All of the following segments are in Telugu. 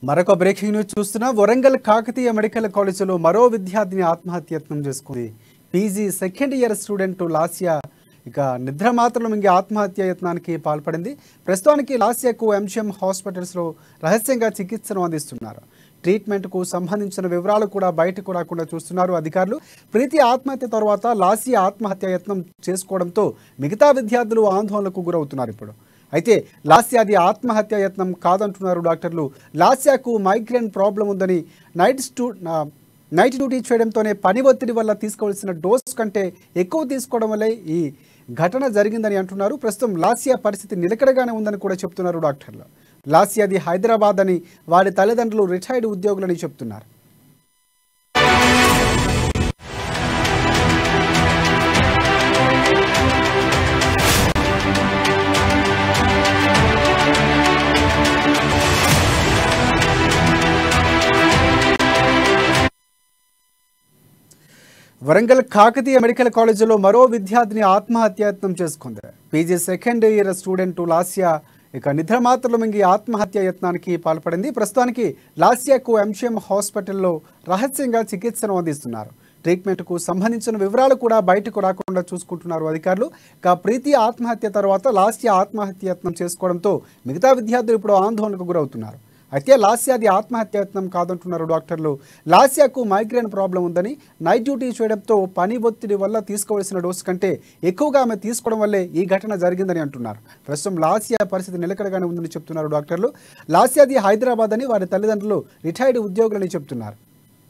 మరొక బ్రేకింగ్ న్యూస్ చూస్తున్నా వరంగల్ కాకతీయ మెడికల్ కాలేజీలో మరో విద్యార్థిని ఆత్మహత్యత్నం చేసుకుంది PG second year student Lasya ఇక నిద్ర మాత్రలు మింగి ఆత్మహత్య యత్నానికి పాల్పడింది ప్రస్తుతానికి లాస్యాకు ఎంజిఎం హాస్పిటల్స్లో రహస్యంగా చికిత్సను అందిస్తున్నారు ట్రీట్మెంట్కు సంబంధించిన వివరాలు కూడా బయటకు రాకుండా చూస్తున్నారు అధికారులు ప్రీతి ఆత్మహత్య తర్వాత లాస్యా ఆత్మహత్య యత్నం చేసుకోవడంతో మిగతా విద్యార్థులు ఆందోళనకు గురవుతున్నారు ఇప్పుడు అయితే లాస్యాది ఆత్మహత్య యత్నం కాదంటున్నారు డాక్టర్లు లాస్యాకు మైగ్రేన్ ప్రాబ్లం ఉందని నైట్ స్టూ నా- నైట్ డ్యూటీ చేయడంతోనే పని ఒత్తిడి వల్ల తీసుకోవాల్సిన డోస్ కంటే ఎక్కువ తీసుకోవడం వల్లే ఈ ఘటన జరిగిందని అంటున్నారు ప్రస్తుతం లాస్యా పరిస్థితి నిలకడగానే ఉందని కూడా చెప్తున్నారు డాక్టర్లు లాస్యాది హైదరాబాద్ అని వారి తల్లిదండ్రులు రిటైర్డ్ ఉద్యోగులని చెప్తున్నారు వరంగల్ కాకతీయ మెడికల్ కాలేజీలో మరో విద్యార్థిని ఆత్మహత్యాయత్నం చేసుకుంది PG second year student Lasya ఇక నిద్ర మాత్రలు మింగి ఆత్మహత్య యత్నానికి పాల్పడింది ప్రస్తుతానికి లాస్యాకు ఎంజిఎం హాస్పిటల్లో రహస్యంగా చికిత్సను అందిస్తున్నారు ట్రీట్మెంట్కు సంబంధించిన వివరాలు కూడా బయటకు రాకుండా చూసుకుంటున్నారు అధికారులు ఇక ప్రీతి ఆత్మహత్య తర్వాత లాస్యా ఆత్మహత్య యత్నం చేసుకోవడంతో మిగతా విద్యార్థులు ఇప్పుడు ఆందోళనకు గురవుతున్నారు అయితే లాస్యాది ఆత్మహత్యయత్నం కాదంటున్నారు డాక్టర్లు లాస్యాకు మైగ్రేన్ ప్రాబ్లం ఉందని నైట్ డ్యూటీ చేయడంతో పని ఒత్తిడి వల్ల తీసుకోవాల్సిన డోసు కంటే ఎక్కువగా ఆమె తీసుకోవడం వల్లే ఈ ఘటన జరిగిందని అంటున్నారు ప్రస్తుతం లాస్యా పరిస్థితి నిలకడగానే ఉందని చెప్తున్నారు డాక్టర్లు లాస్యాది హైదరాబాద్ అని వారి తల్లిదండ్రులు రిటైర్డ్ ఉద్యోగులని చెప్తున్నారు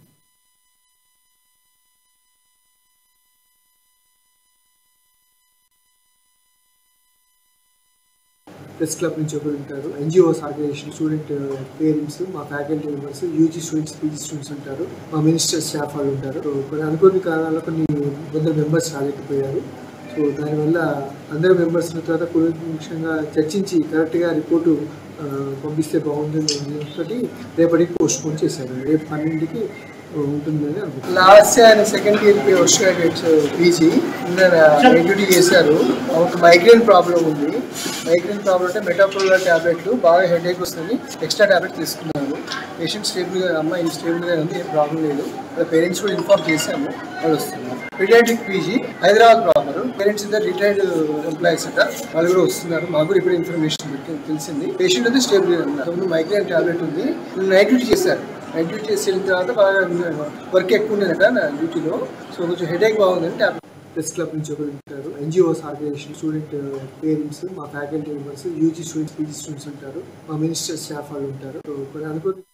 ప్రెస్ క్లబ్ నుంచి ఒకరు ఉంటారు ఎన్జిఓస్ ఆర్గనైజేషన్ స్టూడెంట్ పేరెంట్స్ మా faculty members UG students PG students ఉంటారు మా మినిస్టర్ స్టాఫ్ వాళ్ళు ఉంటారు సో కొన్ని అనుకోని కారణాల కొన్ని కొందరు మెంబర్స్ రాలేకపోయారు సో దానివల్ల అందరు మెంబర్స్ తర్వాత కూలంకషంగా చర్చించి కరెక్ట్గా రిపోర్టు ఆ, పంపిస్తే బాగుంటుంది తోటి రేపటికి పోస్ట్ పోన్ చేశారు రేపు పన్నెండుకి ఉంటుందని అనుకుంటున్నాను లాస్ట్ ఆయన second year post graduates PG duty చేశారు ఒక మైగ్రేన్ ప్రాబ్లం ఉంది మైగ్రేన్ ప్రాబ్లం అంటే మెటాప్రోలా టాబ్లెట్లు బాగా హెడేక్ వస్తుంది ఎక్స్ట్రా టాబ్లెట్ తీసుకున్నారు పేషెంట్ స్టేబుల్గా అమ్మాయి స్టేబుల్గా ఉంది ఏం ప్రాబ్లం లేదు వాళ్ళ పేరెంట్స్ కూడా ఇన్ఫార్మ్ చేశాము వాళ్ళు వస్తున్నారు paediatric PG Hyderabad proper parents ఇద్దరు రిటైర్డ్ ఎంప్లాయీస్ అట వాళ్ళు కూడా వస్తున్నారు మాకు కూడా ఇప్పుడు ఇన్ఫర్మేషన్ తెలిసింది పేషెంట్ అయితే స్టేబుల్గా ఉన్నారు ముందు మైగ్రేన్ టాబ్లెట్ ఉంది నైట్ డ్యూటీ చేశారు నైట్ డ్యూటీ చేసిన తర్వాత బాగా వర్క్ ఎక్కువ ఉండేదట నా డ్యూటీలో సో కొంచెం హెడేక్ బాగుందని టాబ్లెట్ ప్రెస్ క్లబ్ నుంచి ఒకరు ఉంటారు ఎన్జిఓస్ ఆర్గనైజేషన్ స్టూడెంట్ పేరెంట్స్ మా faculty members UG students PG students ఉంటారు మా మినిస్టర్ స్టాఫ్ వాళ్ళు ఉంటారు సో కొన్ని అనుకోని